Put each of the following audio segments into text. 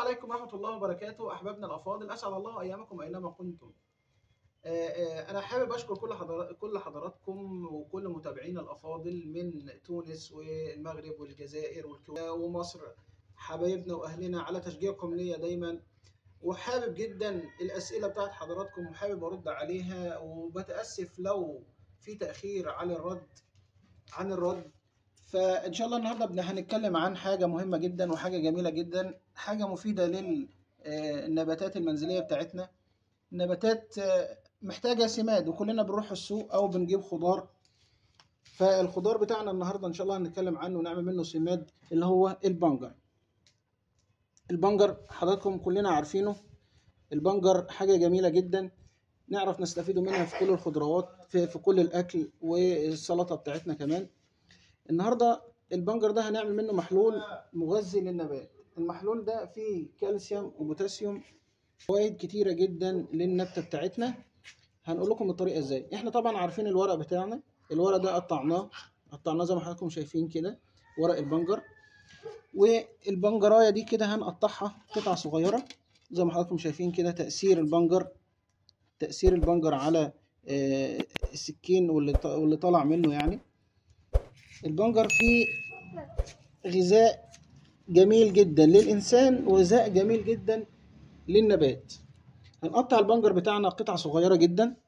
عليكم ورحمة الله وبركاته أحبابنا الأفاضل أسعد الله أيامكم أينما كنتم آه، آه، أنا حابب أشكر كل حضر... كل حضراتكم وكل متابعينا الأفاضل من تونس والمغرب والجزائر والكويت ومصر حبايبنا وأهلنا على تشجيعكم ليا دايما وحابب جدا الأسئلة بتاعت حضراتكم وحابب أرد عليها وبتأسف لو في تأخير عن الرد عن الرد فإن شاء الله النهاردة بن- هنتكلم عن حاجة مهمة جدا وحاجة جميلة جدا حاجة مفيدة للنباتات المنزلية بتاعتنا النباتات آه، محتاجة سماد وكلنا بنروح السوق أو بنجيب خضار فالخضار بتاعنا النهاردة إن شاء الله هنتكلم عنه ونعمل منه سماد اللي هو البنجر البنجر حضراتكم كلنا عارفينه البنجر حاجة جميلة جدا نعرف نستفيد منها في كل الخضروات في, في كل الأكل والسلطة بتاعتنا كمان النهاردة البنجر ده هنعمل منه محلول مغذي للنبات المحلول ده فيه كالسيوم وبوتاسيوم فوائد كتيرة جدا للنبتة بتاعتنا هنقول لكم الطريقة ازاي احنا طبعا عارفين الورق بتاعنا الورق ده قطعناه قطعناه زي ما حضراتكم شايفين كده ورق البنجر والبنجرايه دي كده هنقطعها قطع صغيرة زي ما حضراتكم شايفين كده تأثير البنجر تأثير البنجر على آه، السكين واللي ط- واللي طالع منه يعني البنجر فيه غذاء جميل جدا للإنسان وغذاء جميل جدا للنبات هنقطع البنجر بتاعنا قطع صغيرة جدا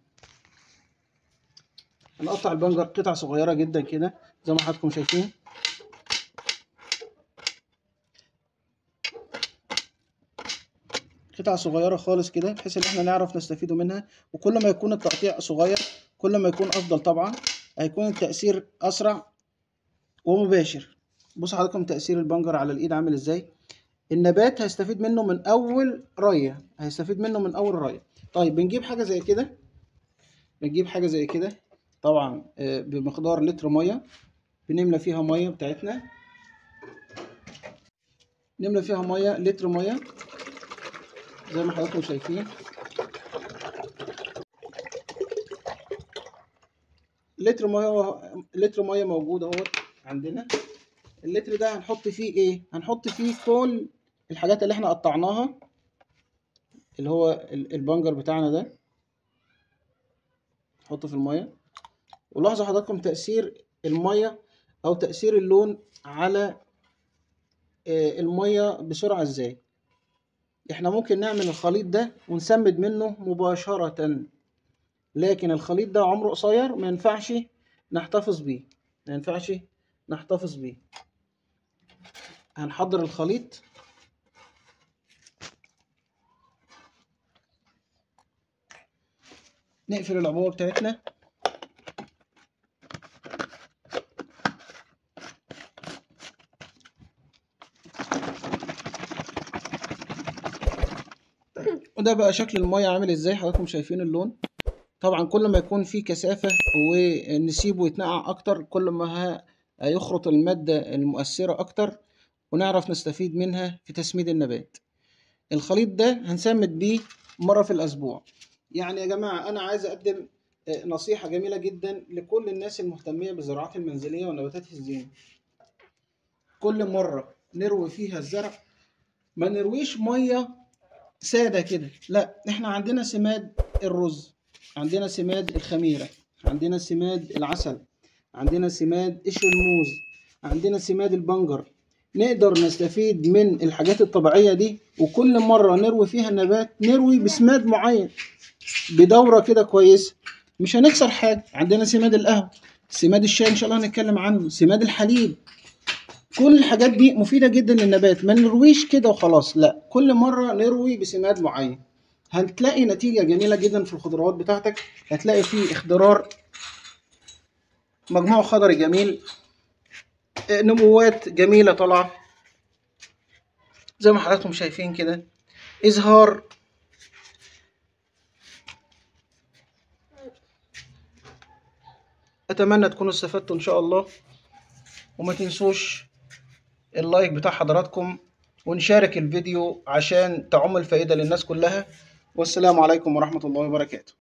هنقطع البنجر قطع صغيرة جدا كده زي ما حضراتكم شايفين قطع صغيرة خالص كده بحيث ان احنا نعرف نستفيدوا منها وكل ما يكون التقطيع صغير كل ما يكون افضل طبعا هيكون التأثير اسرع ومباشر بصوا حضراتكم تأثير البنجر على الايد عامل ازاي النبات هيستفيد منه من اول رية هيستفيد منه من اول رية طيب بنجيب حاجة زي كده بنجيب حاجة زي كده طبعا آه، بمقدار لتر مية بنملى فيها مية بتاعتنا نملى فيها مية لتر مية زي ما حضراتكم شايفين لتر ميه لتر ميه موجود اهو عندنا اللتر ده هنحط فيه ايه هنحط فيه كل الحاجات اللي احنا قطعناها اللي هو ال- البنجر بتاعنا ده نحطه في الميه ولاحظوا حضراتكم تأثير الميه او تأثير اللون على آه، الميه بسرعة ازاي احنا ممكن نعمل الخليط ده ونسمد منه مباشرة لكن الخليط ده عمره قصير ما ينفعش نحتفظ بيه ما ينفعش نحتفظ بيه هنحضر الخليط نقفل العبوة بتاعتنا وده بقى شكل المية عامل ازاي حضراتكم شايفين اللون طبعا كل ما يكون فيه كثافة ونسيبه يتنقع أكتر كل ما ه- هيخرط المادة المؤثرة أكتر ونعرف نستفيد منها في تسميد النبات الخليط ده هنسمد بيه مرة في الأسبوع يعني يا جماعة أنا عايز أقدم آه، نصيحة جميلة جدا لكل الناس المهتمية بالزراعات المنزلية والنباتات الزينة كل مرة نروي فيها الزرع ما نرويش مية سادة كده لا احنا عندنا سماد الرز عندنا سماد الخميرة عندنا سماد العسل عندنا سماد قشر الموز عندنا سماد البنجر نقدر نستفيد من الحاجات الطبيعية دي وكل مرة نروي فيها النبات نروي بسماد معين بدورة كده كويسة مش هنخسر حاجة عندنا سماد القهوة سماد الشاي ان شاء الله هنتكلم عنه سماد الحليب كل الحاجات دي مفيدة جدا للنبات ما نرويش كده وخلاص لا كل مرة نروي بسماد معين هتلاقي نتيجة جميلة جدا في الخضروات بتاعتك هتلاقي فيه اخضرار مجموع خضري جميل آه، نموات جميلة طالعة زي ما حضراتكم شايفين كده إزهار أتمنى تكونوا استفدتوا إن شاء الله وما تنسوش اللايك بتاع حضراتكم ونشارك الفيديو عشان تعم الفائدة للناس كلها والسلام عليكم ورحمة الله وبركاته